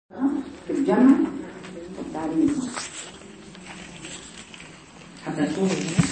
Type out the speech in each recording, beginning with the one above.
في الجمع والتعليم حتى نشوف هنا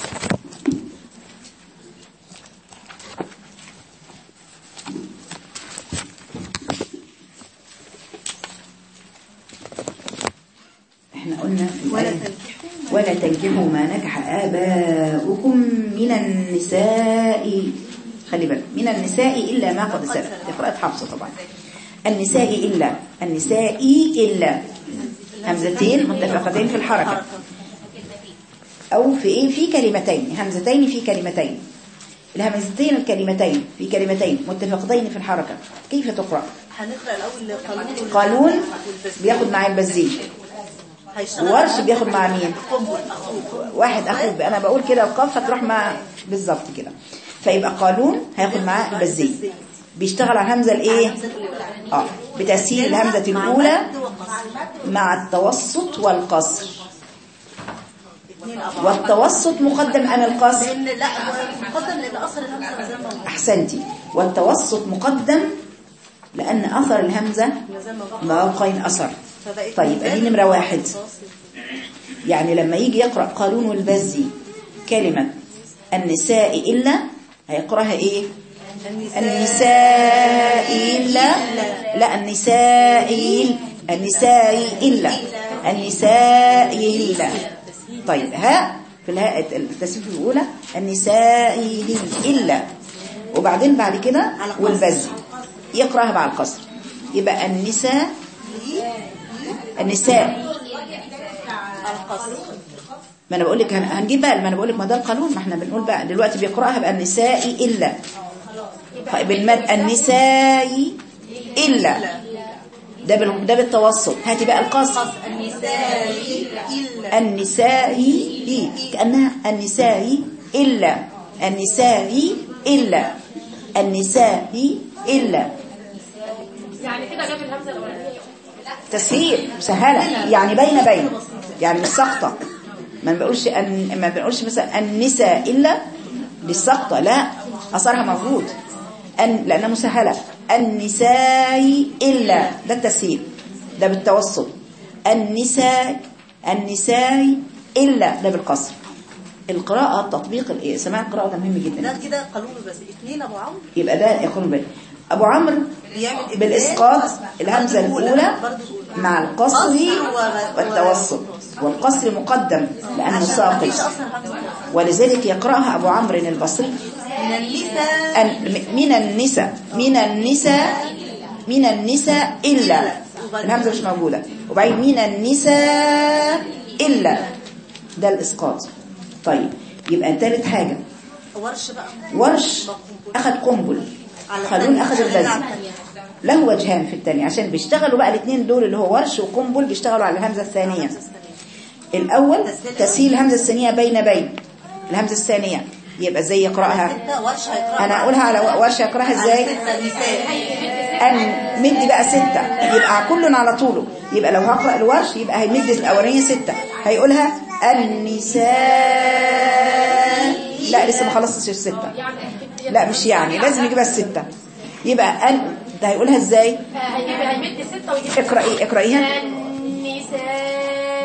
احنا قلنا في ولا الآية تنكحوا ولا تنكحوا ما نكح آباؤكم من النساء خلي بالك من النساء إلا ما قد سلف قراءة حفصة طبعا النساء إلا النساء إلا همزتين متفقتين في الحركة أو في إيه في كلمتين همزتين في كلمتين الهمزتين الكلمتين في كلمتين متفقتين في الحركة كيف تقرأ هنقرا الاول قانون قانون بياخد معاه البزيج هيشتغل ورش بياخد مع مين قنبل اخوه واحد اخوك انا بقول كده القاف هتروح مع بالظبط كده فيبقى قانون هياخد معاه البزي بيشتغل على الهمزه الايه اه بتسهيل الهمزه الاولى مع التوسط والقصر والتوسط مقدم ام القصر لان لا مقدم لان اثر الهمزه زي ما هو احسنتي والتوسط مقدم لان اثر الهمزه زي ما هو ما بقين اثر فبقت طيب ادي نمره واحد يعني لما يجي يقرأ قانون البزي كلمة النساء إلا هيقرأها إيه النساء إلا لا النساء إلا النساء إلا النساء إلا طيب ها في الهاء التسليف الأولى النساء إلا وبعدين بعد كده والبزي يقرأها مع القصر يبقى النساء النساء القصر ما انا بقول لك هن- هنجيب بقى ما انا بقول لك ما ده القانون ما احنا بنقول بقى دلوقتي بيقراها بقى النساء الا طيب بالمد النساء الا ده بال... ده بالتوسط هاتي بقى القصر النساء الا النساء إيه؟ كانها النساء الا النساء الا النساء الا يعني كده جاب الهمزه الاولانيه تسهيل مسهله يعني بين بين يعني مش سقطه ما بنقولش أن ما بنقولش مثلا النساء الا للسقطه لا اثرها موجود ان لانها مسهله النساء الا ده التسهيل ده بالتوسط النساء النساء الا ده بالقصر القراءه تطبيق الايه سماع القراءه ده مهم جدا ده كده قانون بس اثنين ابو عمرو يبقى ده يكون بال ابو عمرو بيعمل إبدال. بالاسقاط الهمزه الاولى برضه مع القصر قصر و- والتوسط والقصر مقدم لانه مفيش ساقط اثر همزه ولذلك يقراها ابو عمرو البصري من النساء أن من النساء من النساء من النساء الا الهمزه مش موجوده وبعدين من النساء الا ده الاسقاط طيب يبقى ثالث حاجه ورش بقى ورش اخذ قنبل على خلون الثانية. اخذ على البذل الثانية. له وجهان في الثانية عشان بيشتغلوا بقى الاثنين دول اللي هو ورش وقنبل بيشتغلوا على الهمزة الثانية الأول تسهيل الهمزة الثانية بين بين الهمزة الثانية يبقى ازاي يقرأها ستة ورش هيقرأ أنا أقولها على ورش يقرأها ازاي ستة نساء أن مدي بقى ستة يبقى كل على طوله يبقى لو هقرأ الورش يبقى هيمد الأولانية ستة هيقولها النساء لا لسه ما خلصتش الستة لا مش يعني لازم يجيبها الستة يبقى أن ده هيقولها ازاي هيجيب هيمد ستة ويجيب اقرأي اقرأيها النساء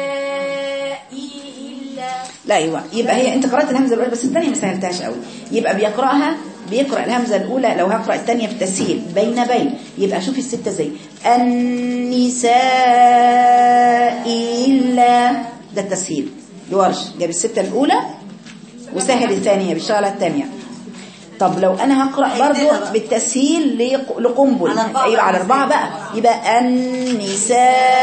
إلا لا ايوه يبقى هي انت قرأت الهمزة الأولى بس الثانية ما سهلتهاش قوي يبقى بيقرأها بيقرأ الهمزة الأولى لو هقرأ الثانية في التسهيل بين بين يبقى شوفي الستة زي النساء إلا ده التسهيل لورش جاب الستة الأولى وسهل الثانية بيشتغل على الثانية طب لو انا هقرأ برضو بالتسهيل لق- لقنبل على أربعة يبقى على بقى. أربعة بقى يبقى النساء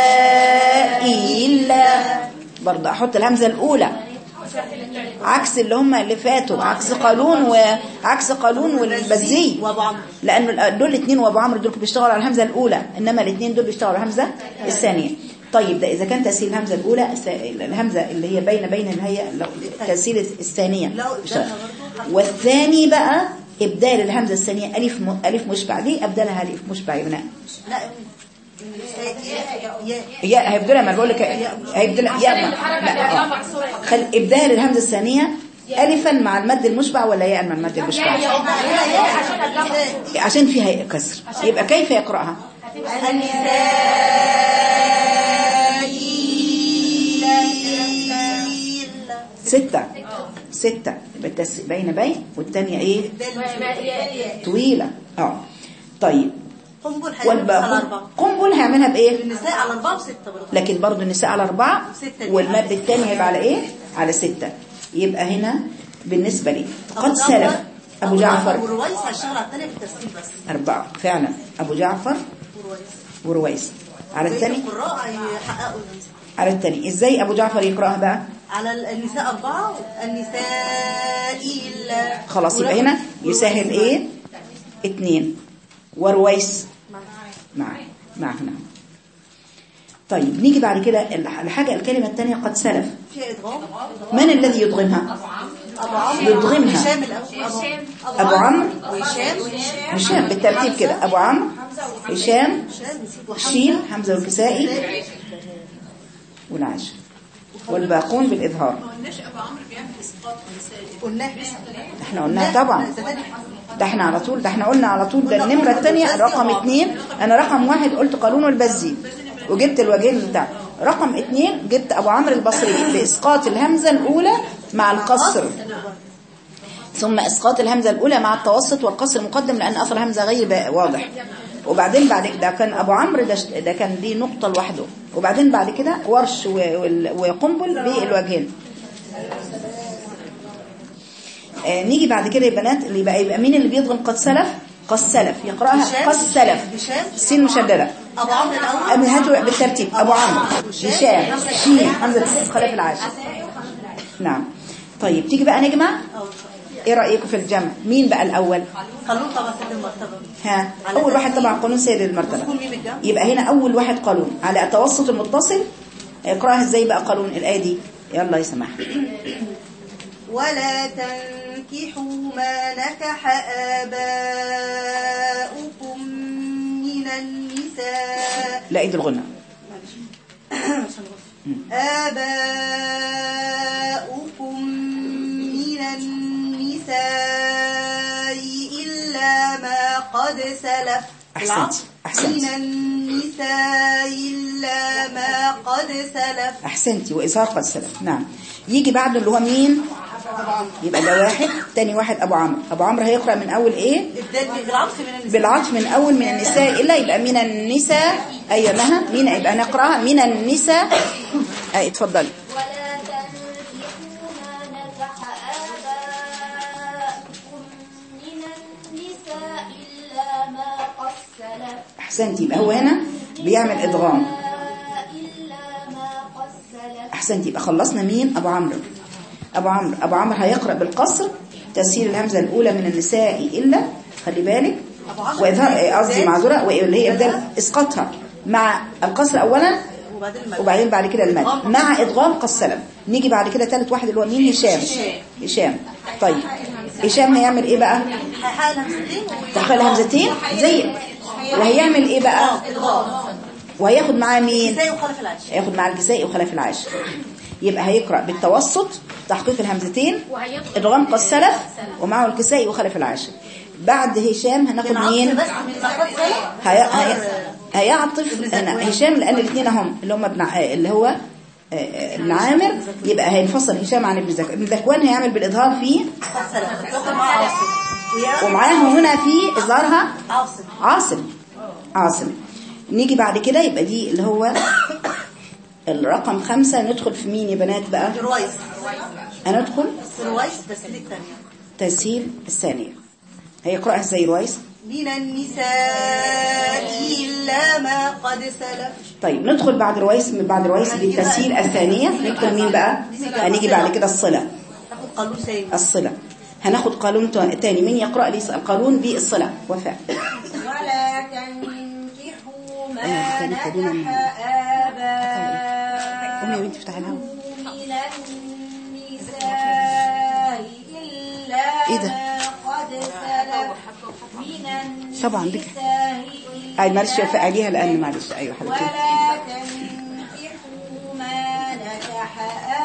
إلا برضو أحط الهمزة الأولى عكس اللي هم اللي فاتوا عكس قانون وعكس قانون والبزي وابو عمرو لأنه دول الاثنين وابو عمرو دول بيشتغلوا على الهمزة الأولى إنما الاثنين دول بيشتغلوا على الهمزة الثانية طيب ده إذا كان تسهيل الهمزة الأولى الس- الهمزة اللي هي بين بين اللي هي لو- تسهيل الثانية لا، بيشتغل. قدامها برضو. والثاني بقى إبدال الهمزة الثانية ألف م... ألف مشبع دي أبدالها ألف مشبع يا بنات لا النساء يا يا يا هيبدلها ما بقول لك هيبدلها يا ما لا آه. خل ابدال الهمزه الثانيه الفا مع المد المشبع ولا ياء مع المد المشبع عشان فيها كسر يبقى كيف يقراها النساء ستة ستة يبقى التس... بين بين والتانية ايه طويلة اه طيب قنبل هيعمل على والباقون أربعة قنبل هيعملها بايه النساء على أربعة وستة برضه لكن برضو النساء على أربعة ستة دي والمد على الثاني هيبقى على إيه؟ على ستة يبقى هنا بالنسبة لي قد سلف أبو جعفر ورويس هيشتغل على الثانية بالتسليم بس أربعة فعلا أبو جعفر ورويس ورويس على بقية الثاني القراء هيحققوا النساء على الثاني إزاي أبو جعفر يقرأها بقى على النساء أربعة النساء إلا خلاص يبقى هنا يسهل إيه اتنين ورويس مع مع هنا طيب نيجي بعد كده الح- الحاجة الكلمة الثانية قد سلف فيها إدغام من الذي يدغمها أبو عمرو يدغمها. هشام الأول أبو عمرو وهشام هشام بالترتيب كده أبو عمرو هشام شين حمزة والكسائي والعاشر والباقون بالإظهار قلناه احنا قلناها طبعا ده احنا على طول ده احنا قلنا على طول ده النمرة الثانية رقم اتنين انا رقم واحد قلت قانون والبزي وجبت الوجهين بتاع رقم اتنين جبت ابو عمرو البصري باسقاط الهمزة الاولى مع القصر ثم اسقاط الهمزة الاولى مع التوسط والقصر المقدم لان اثر الهمزة غير با- واضح وبعدين بعد ده كان ابو عمرو ده, ده كان دي نقطة لوحده وبعدين بعد كده ورش و- وال- وقنبل بالوجهين آه، نيجي بعد كده يا بنات اللي يبقى يبقى مين اللي بيضغم قد سلف قد سلف يقراها هشام. قد سلف هشام. سين مشدده أبو عمرو الأول أبي هاتوا بالترتيب ابو عمرو هشام شين حمزه خلف العاشر نعم طيب تيجي بقى نجمع ايه رايكم في الجمع مين بقى الاول خلوه طبعا سد المرتبة ها اول واحد طبعا قانون سيد المرتبه يكون مين الجمع يبقى هنا اول واحد قانون على التوسط المتصل اقراها ازاي بقى قانون الايه دي يلا يا سماح ولا تنكحوا ما نكح آباؤكم من النساء لا ايد الغنى آباؤكم من النساء إلا ما قد سلف أحسنت، أحسنت. من النساء إلا ما قد سلف احسنتي واظهار قد سلف نعم يجي بعده اللي هو مين يبقى ده واحد تاني واحد ابو عمرو ابو عمرو هيقرا من اول ايه ابدال بالعطف من النساء بالعطف من اول من النساء الا يبقى من النساء ايوه مها مين يبقى نقراها من النساء اي اتفضلي ولا تنكحوا ما نكح آباؤكم من النساء إلا ما قد سلف احسنتي يبقى هو هنا بيعمل ادغام إلا ما قد سلف احسنتي يبقى خلصنا مين ابو عمرو ابو عمرو ابو عمرو هيقرا بالقصر تسهيل الهمزه الاولى من النساء الا خلي بالك أبو عمرو واظهار إزاي؟ قصدي معذوره واللي هي ابدال اسقاطها مع القصر اولا وبعدين المد. وبعدين بعد كده المد إدغام. مع ادغام قد سلم نيجي بعد كده ثالث واحد اللي هو مين هشام هشام طيب هشام هيعمل ايه بقى هيحقق الهمزتين دخل همزتين زي وهيعمل ايه بقى وهياخد معاه مين ازاي وخلف العشر هياخد معاه الكسائي وخلف العاشر يبقى هيقرأ بالتوسط تحقيق الهمزتين وهيدخل ادغام قد سلف ومعه الكسائي وخلف العاشر بعد هشام هناخد بالعطف مين بس من ما قد سلف هي... هي... هيعطف أنا هشام لان الاثنين هم اللي هم ابن ع- اللي هو آه، آه، ابن عامر يبقى هينفصل هشام عن ابن زكوان ابن زكوان هيعمل بالاظهار فيه قد سلف تاخد معاه عاصم ويا ومعاه هنا في اظهارها عاصم عاصم عاصم نيجي بعد كده يبقى دي اللي هو الرقم خمسة ندخل في مين يا بنات بقى رويس هندخل رويس تسهيل الثانية تسهيل الثانية هيقرأها ازاي رويس من النساء إلا ما قد سلف طيب ندخل بعد رويس من بعد رويس بالتسهيل الثانية ندخل مين بقى هنيجي بعد كده الصلة تاخد قانون سيد الصلة هناخد قانون تا- تاني مين يقرأ لي القانون بالصلة وفاء ولا تنكحوا آه، ما خلي نكح خلينا قومي يا آباؤكم بنتي افتحي الهوا من النساء إلا إيه ده؟ ما قد سلف من النساء طبعا بك. إلا اي معلش يا وفاء عليها لان معلش ايوه حبيبتي ولا تنكحوا ما نكح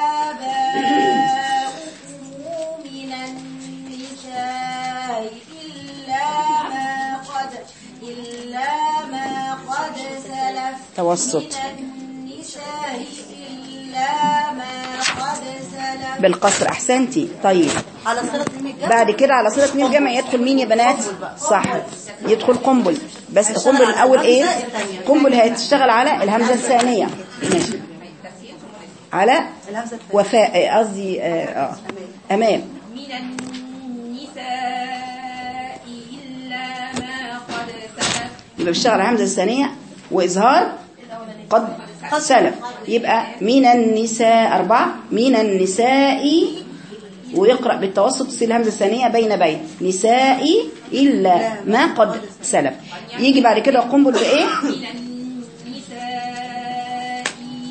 آباؤكم من النساء إلا ما قد إلا ما قد سلف توسط من النساء إلا ما قد سلف بالقصر احسنتي طيب على صلة ميم الجمع بعد كده على صيغه ميم جمع يدخل مين يا بنات صح يدخل قنبل بس قنبل الاول ايه قنبل هتشتغل على الهمزه الثانيه ماشي على الهمزة الثانية وفاء آه، قصدي اه آه. امام من النساء إلا ما قد سلف يبقى بيشتغل على الهمزه الثانيه واظهار قد سلف يبقى من النساء أربعة من النساء ويقرأ بالتوسط تصير الهمزة الثانية بين بين نساء إلا ما قد سلف يجي بعد كده قنبل بإيه من النساء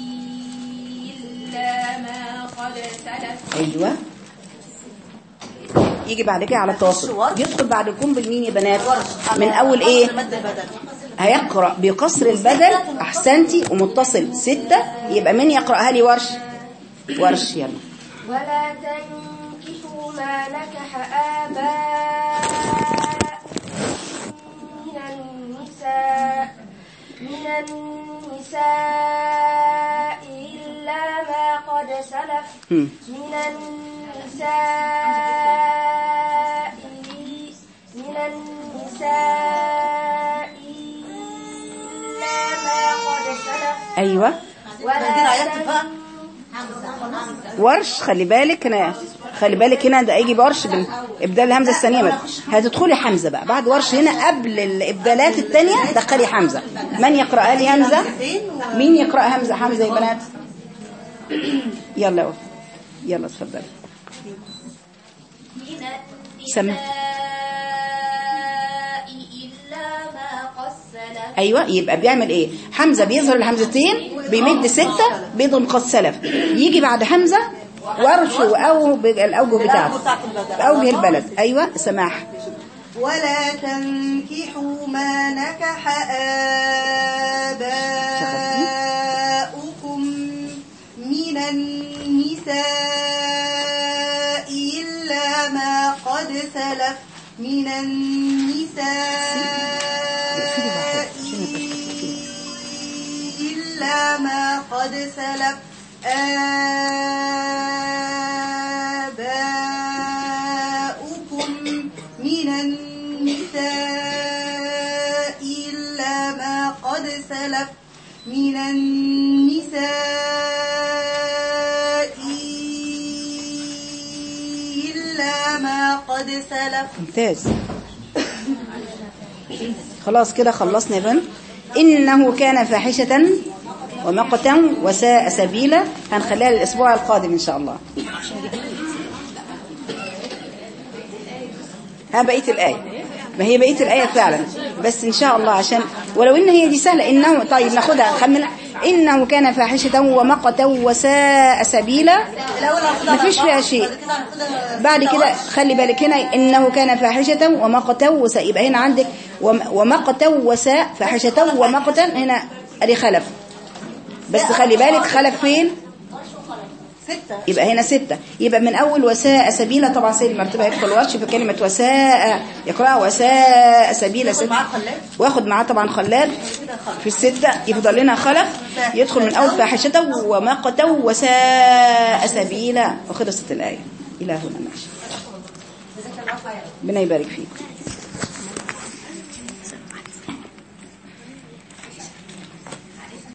إلا ما قد سلف أيوة يجي بعد كده على التوسط يدخل بعد القنبل مين يا بنات من أول إيه مد البدل هيقرأ بقصر البدل أحسنتي ومتصل ستة يبقى من يقرأها لي ورش ورش يلا ولا تنكحوا ما نكح آباء من النساء من النساء إلا ما قد سلف هم. من النساء من النساء إلا ما قد سلف أيوة دي ولا عيطت بقى ورش خلي بالك هنا خلي بالك هنا ده يجي بورش بالابدال الهمزه الثانيه بس هتدخلي حمزه بقى بعد ورش هنا قبل الابدالات الثانيه دخلي حمزه من يقرأ لي همزه مين يقرأ همزه حمزه يا بنات يلا يا وفا. يلا اتفضلي من سمع. النساء إلا ما قد سلف ايوه يبقى بيعمل ايه حمزه بيظهر الهمزتين بيمد سته بيضم قد سلف يجي بعد حمزه ورش او الاوجه بتاعته اوجه البلد ايوه سماح ولا تنكحوا ما نكح آباؤكم من النساء إلا ما قد سلف من النساء إلا ما قد سلف آباؤكم من النساء إلا ما قد سلف من النساء إلا ما قد سلف ممتاز خلاص كده خلصنا يا بنت إنه كان فاحشة ومقتا وساء سبيلا هنخليها للأسبوع القادم إن شاء الله ها بقية الآية ما هي بقية الآية فعلا بس إن شاء الله عشان ولو إن هي دي سهلة إنه طيب ناخدها نخمل إنه كان فاحشة ومقتا وساء سبيلا الأول هناخدها مفيش فيها شيء بعد كده هناخدها بعد كده خلي بالك هنا إنه كان فاحشة ومقتا وساء يبقى هنا عندك وم- ومقتا وساء فاحشة ومقتا هنا ادي خلف بس خلي بالك خلف فين ستة يبقى هنا ستة يبقى من أول وساء سبيلا طبعا سيد المرتبة يدخل ورش في كلمة وساء يقرأ وساء سبيلا ياخد ستة معاه خلاد واخد معاه طبعا خلاد في الستة يفضل لنا خلف يدخل من أول فاحشة ومقتا وساء سبيلا وخلصت الآية إلى هنا ماشي ربنا يبارك فيكم